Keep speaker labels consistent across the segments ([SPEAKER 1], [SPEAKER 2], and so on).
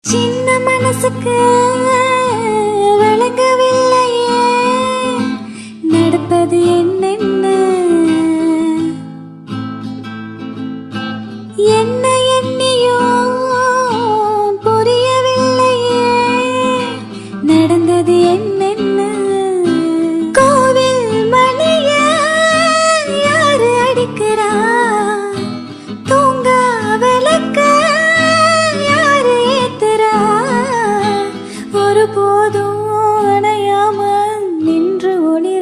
[SPEAKER 1] சின்ன மனசுக்கு விளங்கவில்லையே நடப்பது என்னென்ன என்ன எண்ணியோ புரியவில்லையே நடந்தது என்னென்ன கோவில் மணிய யாரு அடிக்கிறா தூங்கா விளக்க யாரு ஏத்துறா ஒரு போதும் அணையாம நின்று ஒளிர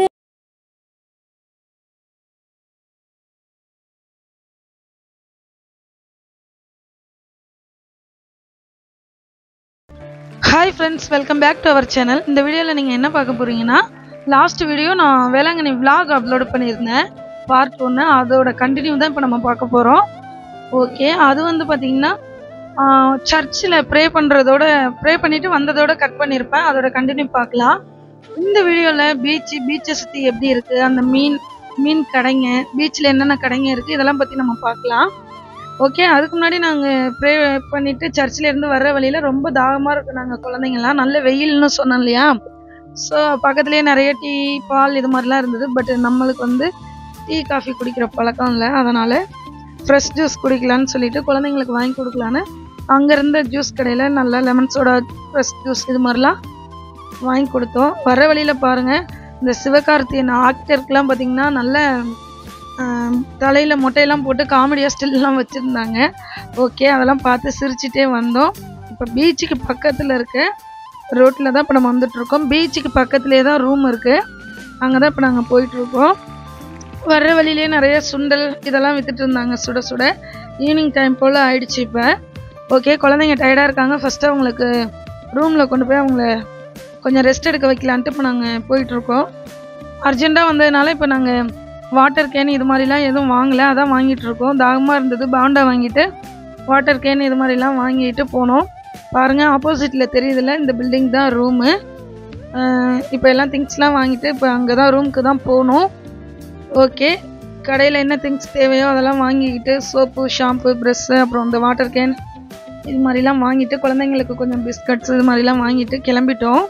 [SPEAKER 2] hi friends welcome back to our channel இந்த வீடியோவில் நீங்கள் என்ன பார்க்க போகிறீங்கன்னா லாஸ்ட் வீடியோ நான் வேளாங்கண்ணி vlog அப்லோட் பண்ணியிருந்தேன் பார்ட் ஒன்று அதோட கண்டினியூ தான் இப்போ நம்ம பார்க்க போகிறோம் ஓகே அது வந்து பார்த்தீங்கன்னா சர்ச்சில் ப்ரே பண்ணுறதோட ப்ரே பண்ணிவிட்டு வந்ததோட கட் பண்ணியிருப்பேன் அதோட கண்டினியூ பார்க்கலாம் இந்த வீடியோவில் பீச்சு பீச்சை சுற்றி எப்படி இருக்குது அந்த மீன் மீன் கடைங்க பீச்சில் என்னென்ன கடைங்க இருக்குது இதெல்லாம் பற்றி நம்ம பார்க்கலாம் ஓகே அதுக்கு முன்னாடி நாங்கள் ப்ரே பண்ணிட்டு சர்ச்சில் இருந்து வர்ற வழியில் ரொம்ப தாகமாக இருக்கு நாங்கள் குழந்தைங்கலாம் நல்ல வெயில்னு சொன்னோம் இல்லையா ஸோ பக்கத்துலேயே நிறைய டீ பால் இது மாதிரிலாம் இருந்தது பட் நம்மளுக்கு வந்து டீ காஃபி குடிக்கிற பழக்கம் இல்லை அதனால் ஃப்ரெஷ் ஜூஸ் குடிக்கலான்னு சொல்லிட்டு குழந்தைங்களுக்கு வாங்கி கொடுக்கலான்னு அங்கே இருந்த ஜூஸ் கடையில் நல்லா லெமன் சோடா ஃப்ரெஷ் ஜூஸ் இது மாதிரிலாம் வாங்கி கொடுத்தோம் வர வழியில் பாருங்கள் இந்த சிவகார்த்தியன் ஆக்டருக்குலாம் பார்த்தீங்கன்னா நல்ல தலையில் மொட்டையெல்லாம் போட்டு காமெடியாக ஸ்டில்லாம் வச்சுருந்தாங்க ஓகே அதெல்லாம் பார்த்து சிரிச்சிட்டே வந்தோம் இப்போ பீச்சுக்கு பக்கத்தில் இருக்க ரோட்டில் தான் இப்போ நம்ம வந்துட்டுருக்கோம் பீச்சுக்கு பக்கத்துலேயே தான் ரூம் இருக்குது அங்கே தான் இப்போ நாங்கள் போயிட்டுருக்கோம் வர்ற வழியிலே நிறைய சுண்டல் இதெல்லாம் வித்துட்டு இருந்தாங்க சுட சுட ஈவினிங் டைம் போல் ஆயிடுச்சு இப்போ ஓகே குழந்தைங்க டயர்டாக இருக்காங்க ஃபஸ்ட்டு அவங்களுக்கு ரூமில் கொண்டு போய் அவங்கள கொஞ்சம் ரெஸ்ட் எடுக்க வைக்கலான்ட்டு இப்போ நாங்கள் போயிட்டுருக்கோம் அர்ஜெண்ட்டாக வந்ததுனால இப்போ நாங்கள் வாட்டர் கேன் இது மாதிரிலாம் எதுவும் வாங்கலை அதான் வாங்கிட்டு இருக்கோம் தாகமாக இருந்தது பாண்டா வாங்கிட்டு வாட்டர் கேன் இது மாதிரிலாம் வாங்கிட்டு போனோம் பாருங்கள் ஆப்போசிட்டில் தெரியுதுல்ல இந்த பில்டிங் தான் ரூமு இப்போ எல்லாம் திங்ஸ்லாம் வாங்கிட்டு இப்போ அங்கே தான் ரூமுக்கு தான் போகணும் ஓகே கடையில் என்ன திங்ஸ் தேவையோ அதெல்லாம் வாங்கிக்கிட்டு சோப்பு ஷாம்பு ப்ரெஷ்ஷு அப்புறம் இந்த வாட்டர் கேன் இது மாதிரிலாம் வாங்கிட்டு குழந்தைங்களுக்கு கொஞ்சம் பிஸ்கட்ஸ் இது மாதிரிலாம் வாங்கிட்டு கிளம்பிட்டோம்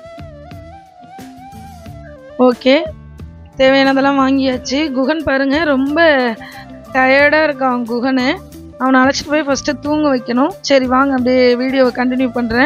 [SPEAKER 2] ஓகே தேவையானதெல்லாம் வாங்கியாச்சு குகன் பாருங்க ரொம்ப டயர்டாக இருக்கான் குகனு அவனை அழைச்சிட்டு போய் ஃபஸ்ட்டு தூங்க வைக்கணும் சரி வாங்க அப்படியே வீடியோவை கண்டினியூ பண்ணுறேன்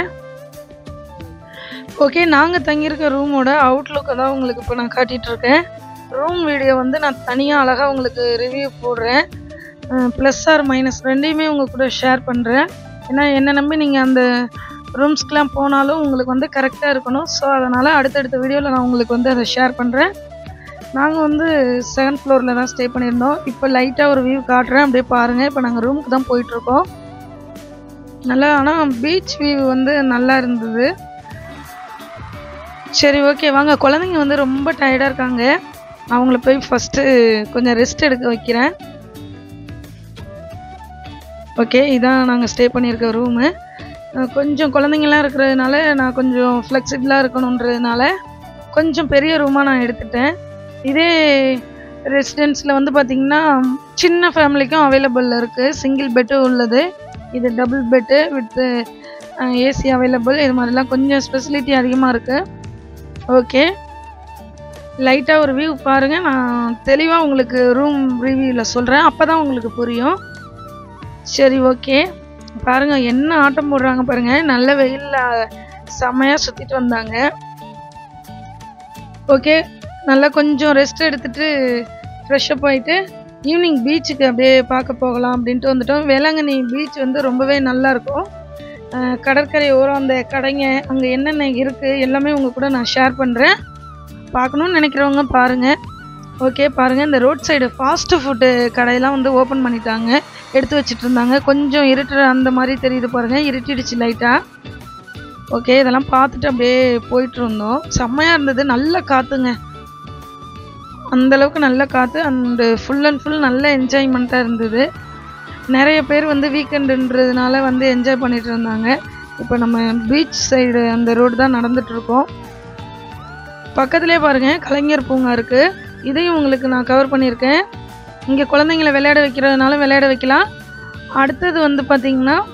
[SPEAKER 2] ஓகே நாங்கள் தங்கியிருக்க ரூமோட அவுட்லுக்கை தான் உங்களுக்கு இப்போ நான் காட்டிகிட்டு இருக்கேன் ரூம் வீடியோ வந்து நான் தனியாக அழகாக உங்களுக்கு ரிவ்யூ போடுறேன் ப்ளஸ் ஆர் மைனஸ் ரெண்டையுமே உங்கள் கூட ஷேர் பண்ணுறேன் ஏன்னா என்னை நம்பி நீங்கள் அந்த ரூம்ஸ்க்கெலாம் போனாலும் உங்களுக்கு வந்து கரெக்டாக இருக்கணும் ஸோ அதனால் அடுத்தடுத்த வீடியோவில் நான் உங்களுக்கு வந்து அதை ஷேர் பண்ணுறேன் நாங்கள் வந்து செகண்ட் ஃப்ளோரில் தான் ஸ்டே பண்ணியிருந்தோம் இப்போ லைட்டாக ஒரு வியூ காட்டுறேன் அப்படியே பாருங்கள் இப்போ நாங்கள் ரூமுக்கு தான் போயிட்டுருக்கோம் நல்லா ஆனால் பீச் வியூ வந்து நல்லா இருந்தது சரி ஓகே வாங்க குழந்தைங்க வந்து ரொம்ப டயர்டாக இருக்காங்க அவங்கள போய் ஃபஸ்ட்டு கொஞ்சம் ரெஸ்ட் எடுக்க வைக்கிறேன் ஓகே இதான் நாங்கள் ஸ்டே பண்ணியிருக்க ரூமு கொஞ்சம் குழந்தைங்களாம் இருக்கிறதுனால நான் கொஞ்சம் ஃப்ளெக்சிபிளாக இருக்கணுன்றதுனால கொஞ்சம் பெரிய ரூமாக நான் எடுத்துட்டேன் இதே ரெசிடென்ஸில் வந்து பார்த்திங்கன்னா சின்ன ஃபேமிலிக்கும் அவைலபிள் இருக்குது சிங்கிள் பெட்டும் உள்ளது இது double bed with AC available இது மாதிரிலாம் கொஞ்சம் ஸ்பெசிலிட்டி அதிகமாக இருக்குது ஓகே லைட்டாக ஒரு வியூ பாருங்கள் நான் தெளிவாக உங்களுக்கு ரூம் ரிவ்யூவில் சொல்கிறேன் அப்போ தான் உங்களுக்கு புரியும் சரி ஓகே பாருங்கள் என்ன ஆட்டம் போடுறாங்க பாருங்கள் நல்ல வெயிலில் செம்மையாக சுற்றிட்டு வந்தாங்க ஓகே நல்லா கொஞ்சம் ரெஸ்ட் எடுத்துட்டு ஃப்ரெஷ்அப் ஆகிட்டு ஈவினிங் பீச்சுக்கு அப்படியே பார்க்க போகலாம் அப்படின்ட்டு வந்துட்டோம் வேளாங்கண்ணி பீச் வந்து ரொம்பவே நல்லா இருக்கும் அஹ் கடற்கரை ஓரம் அந்த கடைங்க அங்கே என்னென்ன இருக்குது எல்லாமே உங்கள் கூட நான் ஷேர் பண்ணுறேன் பார்க்கணுன்னு நினைக்கிறவங்க பாருங்கள் ஓகே பாருங்கள் இந்த ரோட் சைடு ஃபாஸ்ட்டு ஃபுட்டு கடையெல்லாம் வந்து ஓப்பன் பண்ணிட்டாங்க எடுத்து வச்சிட்டு இருந்தாங்க கொஞ்சம் இருட்டுற அந்த மாதிரி தெரியுது பாருங்கள் இருட்டிடுச்சு லைட்டாக ஓகே இதெல்லாம் பார்த்துட்டு அப்படியே போயிட்டு இருந்தோம் செம்மையாக இருந்தது நல்ல காற்றுங்க அந்த அளவுக்கு நல்ல காற்று அண்டு ஃபுல் அண்ட் ஃபுல் நல்ல என்ஜாய்மெண்ட்டாக இருந்தது நிறைய பேர் வந்து வீக்கெண்டுன்றதுனால வந்து என்ஜாய் பண்ணிட்டு இருந்தாங்க இப்போ நம்ம பீச் சைடு அந்த ரோடு தான் நடந்துட்டு இருக்கோம் பக்கத்துலேயே பாருங்க கலைஞர் பூங்கா இருக்கு இதையும் உங்களுக்கு நான் கவர் பண்ணியிருக்கேன் இங்கே குழந்தைங்கள விளையாட வைக்கிறதுனால விளையாட வைக்கலாம் அடுத்தது வந்து பார்த்தீங்கன்னா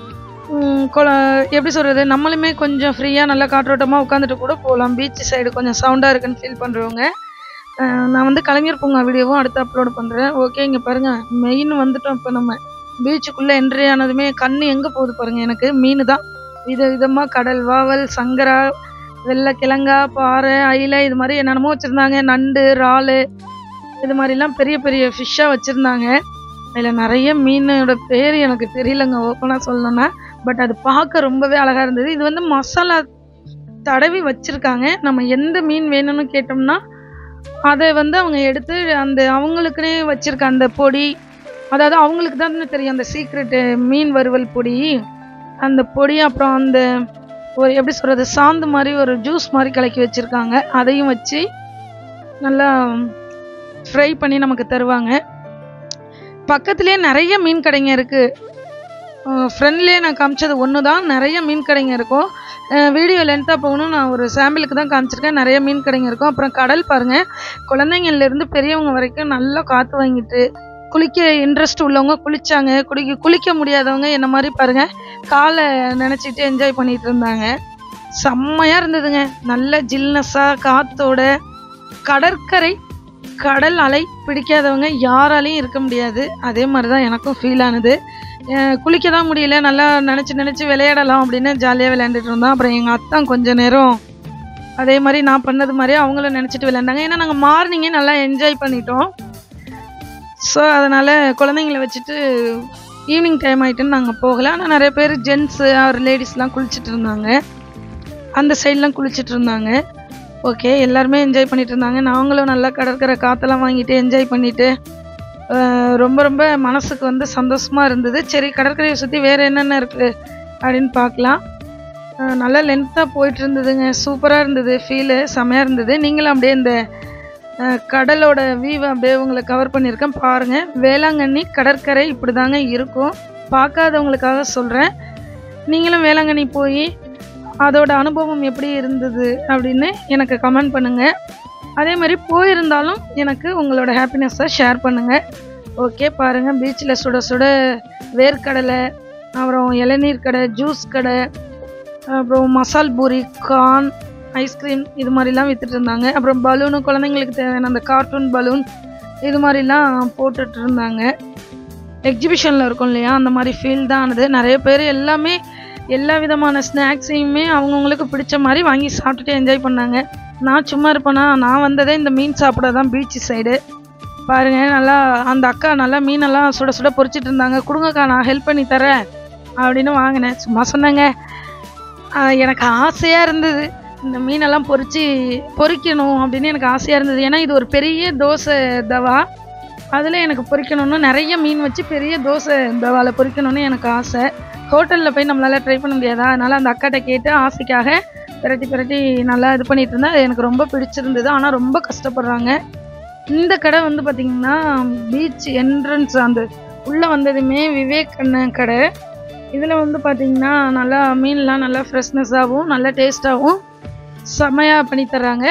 [SPEAKER 2] ம், கொல எப்படி சொல்கிறது நம்மளுமே கொஞ்சம் ஃப்ரீயாக நல்லா காற்றோட்டமாக உட்காந்துட்டு கூட போகலாம் பீச் சைடு கொஞ்சம் சவுண்டாக இருக்குன்னு ஃபீல் பண்ணுறவங்க நான் வந்து கலைஞர் பூங்கா வீடியோவும் அடுத்து அப்லோட் பண்ணுறேன் ஓகே இங்கே பாருங்கள் மெயின் வந்துட்டோம் இப்போ நம்ம பீச்சுக்குள்ளே என்ட்ரி ஆனதுமே கண் எங்கே போகுது பாருங்கள் எனக்கு மீன் தான் வித விதமாக கடல் வாவல் சங்கரா வெள்ளை கிழங்கா பாறை அயிலை இது மாதிரி என்னென்னமோ வச்சுருந்தாங்க நண்டு இறாலு இது மாதிரிலாம் பெரிய பெரிய ஃபிஷ்ஷாக வச்சுருந்தாங்க அதில் நிறைய மீனோட பேர் எனக்கு தெரியலங்க ஓப்பனாக சொல்லணும்னா பட் அது பார்க்க ரொம்பவே அழகாக இருந்தது இது வந்து மசாலா தடவி வச்சுருக்காங்க நம்ம எந்த மீன் வேணும்னு கேட்டோம்னா அதை வந்து அவங்க எடுத்து அந்த அவங்களுக்குனே வச்சுருக்க அந்த பொடி அதாவது அவங்களுக்கு தான் தெரியும் அந்த சீக்ரெட்டு மீன் வறுவல் பொடி அந்த பொடி அப்புறம் அந்த ஒரு எப்படி சொல்கிறது சாந்து மாதிரி ஒரு ஜூஸ் மாதிரி கலக்கி வச்சுருக்காங்க அதையும் வச்சு நல்லா ஃப்ரை பண்ணி நமக்கு தருவாங்க பக்கத்துலேயே நிறைய மீன் கடைங்க இருக்குது ஃப்ரெண்ட்லேயே நான் காமிச்சது ஒன்று தான் நிறைய மீன் கடைங்க இருக்கும் வீடியோ லென்த்தாக போகணும் நான் ஒரு சாம்பிளுக்கு தான் காமிச்சிருக்கேன் நிறைய மீன் கடைங்க இருக்கும் அப்புறம் கடல் பாருங்கள் குழந்தைங்கள்லேருந்து பெரியவங்க வரைக்கும் நல்லா காற்று வாங்கிட்டு குளிக்க இன்ட்ரெஸ்ட் உள்ளவங்க குளிச்சாங்க குளிக்க குளிக்க முடியாதவங்க என்ன மாதிரி பாருங்கள் காலை நினச்சிட்டு என்ஜாய் பண்ணிட்டு இருந்தாங்க செம்மையாக இருந்ததுங்க நல்ல ஜில்னஸாக காற்றோட கடற்கரை கடல் அலை பிடிக்காதவங்க யாராலையும் இருக்க முடியாது அதே மாதிரி தான் எனக்கும் ஃபீல் ஆனது அஹ் குளிக்க தான் முடியல நல்லா நினச்சி நினச்சி விளையாடலாம் அப்படின்னு ஜாலியாக விளையாண்டுட்டு இருந்தோம் அப்புறம் எங்கள் அத்தான் கொஞ்ச நேரம் அதே மாதிரி நான் பண்ணது மாதிரி அவங்களும் நினச்சிட்டு விளையாண்டாங்க ஏன்னா நாங்கள் மார்னிங்கே நல்லா என்ஜாய் பண்ணிட்டோம் ஸோ அதனால் குழந்தைங்கள வச்சுட்டு ஈவினிங் டைம் ஆகிட்டுன்னு நாங்கள் போகல ஆனால் நிறைய பேர் ஜென்ஸு அவர் லேடிஸ்லாம் குளிச்சுட்டு இருந்தாங்க அந்த சைட்லாம் குளிச்சுட்டு இருந்தாங்க ஓகே எல்லாருமே என்ஜாய் பண்ணிட்டு இருந்தாங்க நாங்களும் நல்லா கடற்கரை காற்றெல்லாம் வாங்கிட்டு என்ஜாய் பண்ணிட்டு அஹ் ரொம்ப ரொம்ப மனசுக்கு வந்து சந்தோஷமாக இருந்தது சரி கடற்கரையை சுற்றி வேறு என்னென்ன இருக்குது அப்படின்னு பார்க்கலாம் அஹ் நல்லா லென்த்தாக போயிட்டு இருந்ததுங்க சூப்பராக இருந்தது ஃபீலு செமையாக இருந்தது நீங்களும் அப்படியே இந்த அஹ் கடலோட வியூவை அப்படியே உங்களை கவர் பண்ணியிருக்கேன் பாருங்கள் வேளாங்கண்ணி கடற்கரை இப்படி தாங்க இருக்கும் பார்க்காதவங்களுக்காக சொல்கிறேன் நீங்களும் வேளாங்கண்ணி போய் அதோட அனுபவம் எப்படி இருந்தது அப்படின்னு எனக்கு கமெண்ட் பண்ணுங்கள் அதே மாதிரி போயிருந்தாலும் எனக்கு உங்களோட ஹாப்பினஸ்ஸை ஷேர் பண்ணுங்கள் ஓகே பாருங்கள் பீச்சில் சுட சுட வேர்க்கடலை அப்புறம் இளநீர் கடை ஜூஸ் கடை அப்புறம் மசால் பூரி கார்ன் ஐஸ்கிரீம் இது மாதிரிலாம் வித்துட்டு இருந்தாங்க அப்புறம் பலூனு குழந்தைங்களுக்கு தேவையான அந்த கார்ட்டூன் பலூன் இது மாதிரிலாம் போட்டுட்டு இருந்தாங்க எக்ஸிபிஷனில் இருக்கும் இல்லையா அந்த மாதிரி ஃபீல் தான் ஆனது நிறைய பேர் எல்லாமே எல்லா விதமான ஸ்நாக்ஸையுமே அவங்கவுங்களுக்கு பிடிச்ச மாதிரி வாங்கி சாப்பிட்டுட்டு என்ஜாய் பண்ணாங்க நான் சும்மா இருப்பேனா நான் வந்ததே இந்த மீன் சாப்பிட தான் பீச் சைடு பாருங்க நல்லா அந்த அக்கா நல்லா மீனெல்லாம் சுட சுட பொரிச்சிட்டு இருந்தாங்க கொடுங்கக்கா நான் ஹெல்ப் பண்ணி தரேன் அப்படின்னு வாங்கினேன் சும்மா சொன்னேங்க ஆஹ் எனக்கு ஆசையாக இருந்தது இந்த மீனெல்லாம் பொரிச்சு பொரிக்கணும் அப்படின்னு எனக்கு ஆசையாக இருந்தது ஏன்னா இது ஒரு பெரிய தோசை தவா அதில் எனக்கு பொரிக்கணும்னு நிறைய மீன் வச்சு பெரிய தோசை தவாவில் பொரிக்கணும்னு எனக்கு ஆசை ஹோட்டலில் போய் நம்மளால ட்ரை பண்ண முடியாதா அதனால் அந்த அக்காட்ட கேட்டு ஆசைக்காக பிரட்டி பிரட்டி நல்லா இது பண்ணிட்டு இருந்தேன் அது எனக்கு ரொம்ப பிடிச்சிருந்தது ஆனால் ரொம்ப கஷ்டப்படுறாங்க இந்த கடை வந்து பார்த்திங்கன்னா பீச் என்ட்ரன்ஸ் அந்த உள்ளே வந்ததுமே விவேக் அண்ணன் கடை இதில் வந்து பார்த்திங்கன்னா நல்லா மீன்லாம் நல்லா ஃப்ரெஷ்னஸாகவும் நல்லா டேஸ்ட்டாகவும் செமையாக பண்ணி தர்றாங்க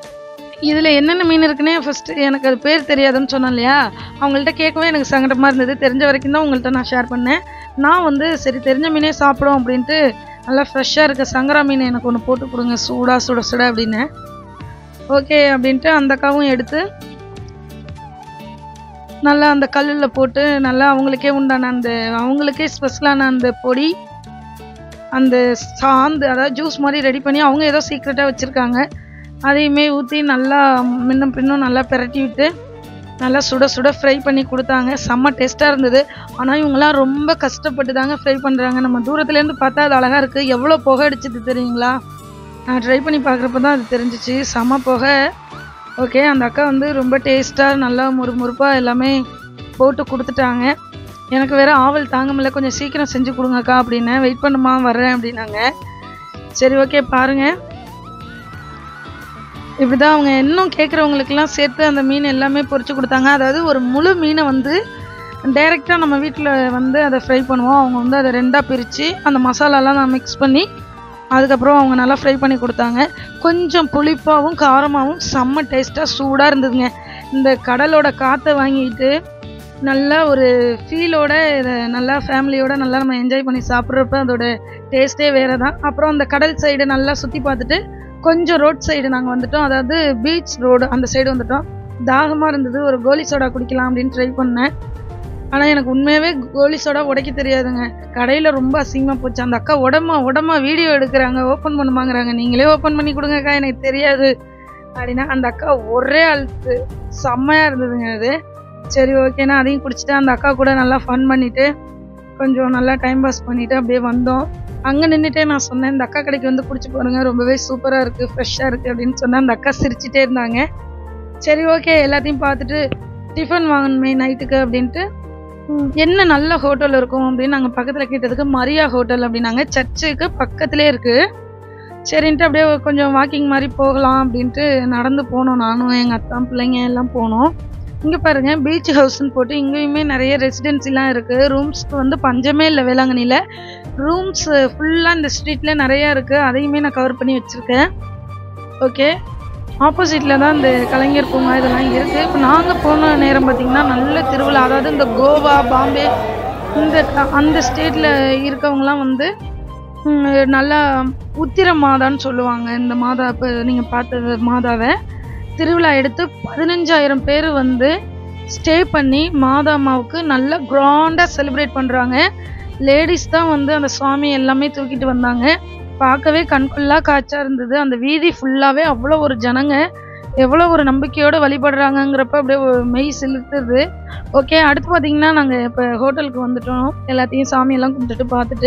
[SPEAKER 2] இதில் என்னென்ன மீன் இருக்குன்னே ஃபஸ்ட்டு எனக்கு அது பேர் தெரியாதுன்னு சொன்னேன் இல்லையா அவங்கள்ட்ட கேட்கவே எனக்கு சங்கடமாக இருந்தது தெரிஞ்ச வரைக்கும் தான் உங்கள்கிட்ட நான் ஷேர் பண்ணேன் நான் வந்து சரி தெரிஞ்ச மீனே சாப்பிடும் அப்படின்ட்டு நல்லா ஃப்ரெஷ்ஷாக இருக்க சங்கரா மீன் எனக்கு ஒன்று போட்டு கொடுங்க சூடாக சுட சுட அப்படின்னு ஓகே அப்படின்ட்டு அந்த அக்காவும் எடுத்து நல்லா அந்த கல்லில் போட்டு நல்லா அவங்களுக்கே உண்டான அந்த அவங்களுக்கே ஸ்பெஷலான அந்த பொடி அந்த சாந்து அதாவது ஜூஸ் மாதிரி ரெடி பண்ணி அவங்க ஏதோ சீக்ரெட்டாக வச்சுருக்காங்க அதையுமே ஊற்றி நல்லா முன்னும் பின்னும் நல்லா பிரட்டி விட்டு நல்லா சுட சுட ஃப்ரை பண்ணி கொடுத்தாங்க செம்ம டேஸ்ட்டாக இருந்தது ஆனால் இவங்கெல்லாம் ரொம்ப கஷ்டப்பட்டு தாங்க ஃப்ரை பண்ணுறாங்க நம்ம தூரத்துலேருந்து பார்த்தா அது அழகாக இருக்குது எவ்வளோ புகை அடிச்சது தெரியுங்களா நான் ட்ரை பண்ணி பார்க்குறப்ப தான் அது தெரிஞ்சிச்சு செம்ம புகை ஓகே அந்த அக்கா வந்து ரொம்ப டேஸ்ட்டாக நல்லா முறுமுறுப்பாக எல்லாமே போட்டு கொடுத்துட்டாங்க எனக்கு வேற ஆவல் தாங்க முடியல கொஞ்சம் சீக்கிரம் செஞ்சு கொடுங்கக்கா அப்படின்னேன் வெயிட் பண்ணுமா வர்றேன் அப்படின்னாங்க சரி ஓகே பாருங்கள் இப்படி தான் அவங்க இன்னும் கேட்குறவங்களுக்கெல்லாம் சேர்த்து அந்த மீன் எல்லாமே பொரிச்சு கொடுத்தாங்க அதாவது ஒரு முழு மீனை வந்து டைரெக்டாக நம்ம வீட்டில் வந்து அதை ஃப்ரை பண்ணுவோம் அவங்க வந்து அதை ரெண்டாக பிரித்து அந்த மசாலாலாம் நான் மிக்ஸ் பண்ணி அதுக்கப்புறம் அவங்க நல்லா ஃப்ரை பண்ணி கொடுத்தாங்க கொஞ்சம் புளிப்பாகவும் காரமாகவும் செம்ம டேஸ்ட்டாக சூடாக இருந்ததுங்க இந்த கடலோட காற்றை வாங்கிட்டு நல்லா ஒரு ஃபீலோட இதை நல்லா ஃபேமிலியோட நல்லா நம்ம என்ஜாய் பண்ணி சாப்பிட்றப்ப அதோட டேஸ்ட்டே வேறு தான் அப்புறம் அந்த கடல் சைடு நல்லா சுற்றி பார்த்துட்டு கொஞ்சம் ரோட் சைடு நாங்கள் வந்துட்டோம் அதாவது பீச் ரோடு அந்த சைடு வந்துட்டோம் தாகமாக இருந்தது ஒரு கோலி சோடா குடிக்கலாம் அப்படின்னு ட்ரை பண்ணேன் ஆனால் எனக்கு உண்மையாகவே கோலி சோடா உடைக்க தெரியாதுங்க கடையில் ரொம்ப அசிங்கமாக போச்சு அந்த அக்கா உடம்பா உடம்பா வீடியோ எடுக்கிறாங்க ஓப்பன் பண்ணுமாங்கிறாங்க நீங்களே ஓப்பன் பண்ணி கொடுங்கக்கா எனக்கு தெரியாது அப்படின்னா அந்த அக்கா ஒரே அழுத்து செம்மையாக இருந்ததுங்க அது சரி ஓகேனா அதையும் குடிச்சிட்டு அந்த அக்கா கூட நல்லா ஃபன் பண்ணிட்டு கொஞ்சம் நல்லா டைம் பாஸ் பண்ணிட்டு அப்படியே வந்தோம் அங்கே நின்றுட்டே நான் சொன்னேன் இந்த அக்கா கடைக்கு வந்து குடிச்சு பாருங்க ரொம்பவே சூப்பராக இருக்குது ஃப்ரெஷ்ஷாக இருக்குது அப்படின்னு சொன்னேன் அந்த அக்கா சிரிச்சிட்டே இருந்தாங்க சரி ஓகே எல்லாத்தையும் பார்த்துட்டு டிஃபன் வாங்கணுமே நைட்டுக்கு அப்படின்ட்டு ம், என்ன நல்ல ஹோட்டல் இருக்கும் அப்படின்னு நாங்கள் பக்கத்தில் கேட்டதுக்கு மரியா ஹோட்டல் அப்படின்னாங்க சர்ச்சுக்கு பக்கத்துலேயே இருக்குது சரின்ட்டு அப்படியே கொஞ்சம் வாக்கிங் மாதிரி போகலாம் அப்படின்ட்டு நடந்து போனோம் நானும் எங்கள் அத்தா பிள்ளைங்க எல்லாம் போனோம் இங்கே பாருங்க பீச் ஹவுஸ்னு போட்டு இங்கேயுமே நிறைய ரெசிடென்சிலாம் இருக்குது ரூம்ஸ்க்கு வந்து பஞ்சமே இல்லை வேளாங்கண்ணியில் ரூம்ஸ் ஃபுல்லாக இந்த ஸ்ட்ரீட்டில் நிறையா இருக்குது அதையுமே நான் கவர் பண்ணி வச்சுருக்கேன் ஓகே ஆப்போசிட்டில் தான் இந்த கலைஞர் பூங்கா இதெல்லாம் இருக்குது இப்போ நாங்கள் போன நேரம் பார்த்திங்கன்னா நல்ல திருவிழா அதாவது இந்த கோவா பாம்பே இந்த அந்த ஸ்டேட்டில் இருக்கவங்கலாம் வந்து ம், நல்லா உத்திர மாதான்னு சொல்லுவாங்க இந்த மாதா இப்போ நீங்கள் பார்த்த மாதாவை திருவிழா எடுத்து பதினஞ்சாயிரம் பேர் வந்து ஸ்டே பண்ணி மாதாமாவுக்கு நல்ல கிராண்டாக செலிப்ரேட் பண்ணுறாங்க லேடிஸ் தான் வந்து அந்த சுவாமி எல்லாமே தூக்கிட்டு வந்தாங்க பார்க்கவே கண்கொள்ளா காட்சா இருந்தது அந்த வீதி ஃபுல்லாகவே அவ்வளோ ஒரு ஜனங்க எவ்வளோ ஒரு நம்பிக்கையோடு வழிபடுறாங்கங்கிறப்ப அப்படியே ஒரு மெய் சிலுத்துது ஓகே அடுத்து பார்த்தீங்கன்னா நாங்கள் இப்போ ஹோட்டலுக்கு வந்துட்டோம் எல்லாத்தையும் சாமியெல்லாம் கும்பிட்டுட்டு பார்த்துட்டு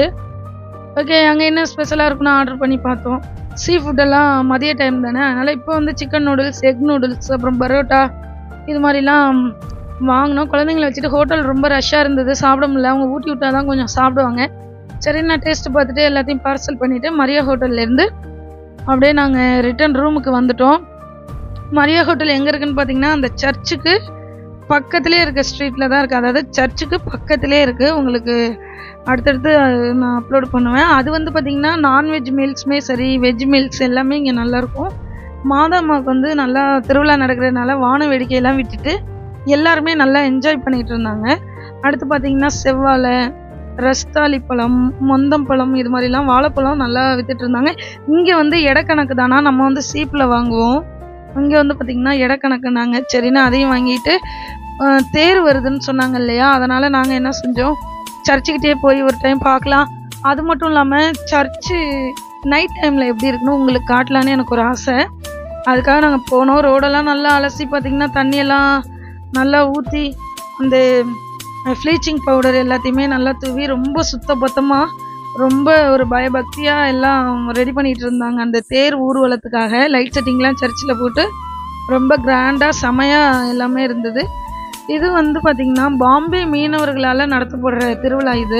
[SPEAKER 2] ஓகே அங்கே என்ன ஸ்பெஷலாக இருக்குன்னு ஆர்டர் பண்ணி பார்த்தோம் சீ ஃபுட்டெல்லாம் மதிய டைம் தானே அதனால் இப்போ வந்து சிக்கன் நூடுல்ஸ் எக் நூடுல்ஸ் அப்புறம் பரோட்டா இது மாதிரிலாம் வாங்கினோம் குழந்தைங்கள வச்சுட்டு ஹோட்டல் ரொம்ப ரஷ்ஷாக இருந்தது சாப்பிட முடியல அவங்க ஊட்டி விட்டா தான் கொஞ்சம் சாப்பிடுவாங்க சரி நான் டேஸ்ட் பார்த்துட்டு எல்லாத்தையும் பார்சல் பண்ணிவிட்டு மரியா ஹோட்டல்லேருந்து அப்படியே நாங்கள் ரிட்டர்ன் ரூமுக்கு வந்துட்டோம் மரியா ஹோட்டல் எங்கே இருக்குன்னு பார்த்தீங்கன்னா அந்த சர்ச்சுக்கு பக்கத்துலேயே இருக்க ஸ்ட்ரீட்டில் தான் இருக்குது அதாவது சர்ச்சுக்கு பக்கத்துலேயே இருக்குது உங்களுக்கு அடுத்தடுத்து அது நான் அப்லோட் பண்ணுவேன் அது வந்து பார்த்திங்கன்னா நான்வெஜ் மீல்ஸுமே சரி வெஜ் மீல்ஸ் எல்லாமே இங்கே நல்லாயிருக்கும் மாதாம்மாவுக்கு வந்து நல்லா திருவிழா நடக்கிறதுனால வான வேடிக்கையெல்லாம் விட்டுட்டு எல்லாருமே நல்லா என்ஜாய் பண்ணிகிட்டு இருந்தாங்க அடுத்து பார்த்திங்கன்னா செவ்வாழை ரஸ்தாளி பழம் மொந்தம் பழம் இது மாதிரிலாம் வாழைப்பழம் நல்லா வித்துட்டு இருந்தாங்க இங்கே வந்து இடக்கணக்கு தானா நம்ம வந்து சீப்பில் வாங்குவோம் இங்கே வந்து பார்த்திங்கன்னா இடக்கணக்குனாங்க சரின்னு அதையும் வாங்கிட்டு அஹ், தேர் வருதுன்னு சொன்னாங்க இல்லையா அதனால் நாங்கள் என்ன செஞ்சோம் சர்ச்சுக்கிட்டே போய் ஒரு டைம் பார்க்கலாம் அது மட்டும் இல்லாமல் சர்ச்சு நைட் டைமில் எப்படி இருக்குன்னு உங்களுக்கு காட்டலான்னு எனக்கு ஒரு ஆசை அதுக்காக நாங்கள் போனோம் ரோடெல்லாம் நல்லா அலசி பார்த்திங்கன்னா தண்ணியெல்லாம் நல்லா ஊற்றி அந்த ப்ளீச்சிங் பவுடர் எல்லாத்தையுமே நல்லா தூவி ரொம்ப சுத்தபத்தமாக ரொம்ப ஒரு பயபக்தியாக எல்லாம் ரெடி பண்ணிட்டு இருந்தாங்க அந்த தேர் ஊர்வலத்துக்காக லைட் செட்டிங்லாம் சர்ச்சில் போட்டு ரொம்ப கிராண்டாக செமையாக எல்லாமே இருந்தது இது வந்து பார்த்திங்கன்னா பாம்பே மீனவர்களால் நடத்தப்படுற திருவிழா இது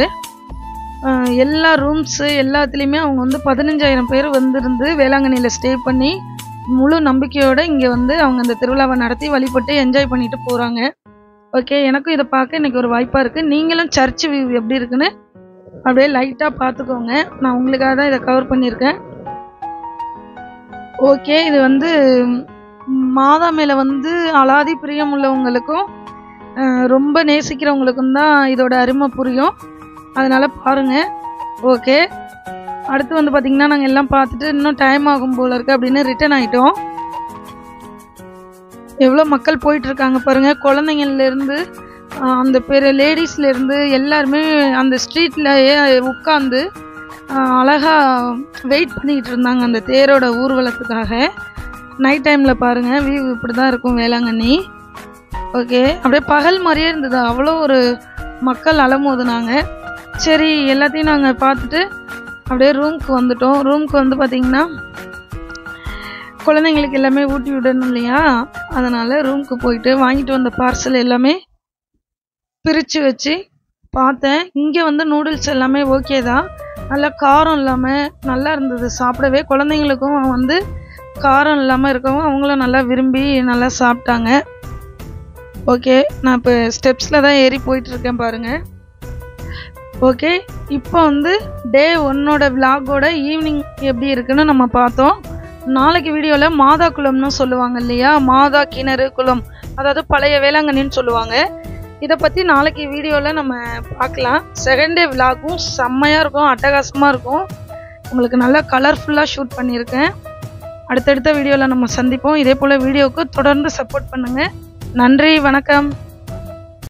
[SPEAKER 2] அஹ் எல்லா ரூம்ஸு எல்லாத்துலேயுமே அவங்க வந்து பதினஞ்சாயிரம் பேர் வந்திருந்து வேளாங்கண்ணியில் ஸ்டே பண்ணி முழு நம்பிக்கையோடு இங்கே வந்து அவங்க அந்த திருவிழாவை நடத்தி வழிபட்டு என்ஜாய் பண்ணிட்டு போகிறாங்க ஓகே எனக்கும் இதை பார்க்க இன்னைக்கு ஒரு வாய்ப்பாக இருக்குது நீங்களும் சர்ச் வியூ எப்படி இருக்குன்னு அப்படியே லைட்டாக பார்த்துக்கோங்க நான் உங்களுக்காக தான் இதை கவர் பண்ணியிருக்கேன் ஓகே இது வந்து ம், மாதா மேலே வந்து அலாதி பிரியம் உள்ளவங்களுக்கும் அஹ், ரொம்ப நேசிக்கிறவங்களுக்கும் தான் இதோட அருமை புரியும் அதனால் பாருங்கள் ஓகே அடுத்து வந்து பார்த்திங்கன்னா நாங்கள் எல்லாம் பார்த்துட்டு இன்னும் டைம் ஆகும் போல இருக்கு அப்படின்னு ரிட்டர்ன் ஆகிட்டோம் எவ்வளோ மக்கள் போயிட்டு இருக்காங்க பாருங்க குழந்தைங்கள்லேருந்து அந்த பேர் லேடிஸ்லேருந்து எல்லாருமே அந்த ஸ்ட்ரீட்லயே உட்காந்து அழகாக வெயிட் பண்ணிக்கிட்டு இருந்தாங்க அந்த தேரோட ஊர்வலத்துக்காக நைட் டைமில் பாருங்கள் வியூ இப்படி தான் இருக்கும் வேளாங்கண்ணி ஓகே அப்படியே பகல் மாதிரியே இருந்தது அவ்வளோ ஒரு மக்கள் அலமோதுனாங்க சரி எல்லாத்தையும் நாங்கள் பார்த்துட்டு அப்படியே ரூமுக்கு வந்துட்டோம் ரூமுக்கு வந்து பார்த்திங்கன்னா குழந்தைங்களுக்கு எல்லாமே ஊட்டி விடணும் இல்லையா அதனால் ரூமுக்கு போயிட்டு வாங்கிட்டு வந்த பார்சல் எல்லாமே பிரித்து வச்சு பார்த்தேன் இங்கே வந்து நூடுல்ஸ் எல்லாமே ஓகே தான் நல்லா காரம் இல்லாமல் நல்லா இருந்தது சாப்பிடவே குழந்தைங்களுக்கும் வந்து காரம் இல்லாமல் இருக்கவும் அவங்களும் நல்லா விரும்பி நல்லா சாப்பிட்டாங்க ஓகே நான் இப்போ ஸ்டெப்ஸில் தான் ஏறி போயிட்டுருக்கேன் பாருங்கள் ஓகே இப்போ வந்து டே ஒன்னோட விலாகோட ஈவினிங் எப்படி இருக்குன்னு நம்ம பார்த்தோம் நாளைக்கு வீடியோவில் மாதா குளம்னு சொல்லுவாங்க இல்லையா மாதா கிணறு குளம் அதாவது பழைய வேளாங்கண்ணின்னு சொல்லுவாங்க இதை பற்றி நாளைக்கு வீடியோவில் நம்ம பார்க்கலாம் செகண்ட் டே விலாகும் செம்மையாக இருக்கும் அட்டகாசமாக இருக்கும் உங்களுக்கு நல்லா கலர்ஃபுல்லாக ஷூட் பண்ணியிருக்கேன் அடுத்தடுத்த வீடியோவில் நம்ம சந்திப்போம் இதே போல் வீடியோவுக்கு தொடர்ந்து சப்போர்ட் பண்ணுங்கள் நன்றி வணக்கம்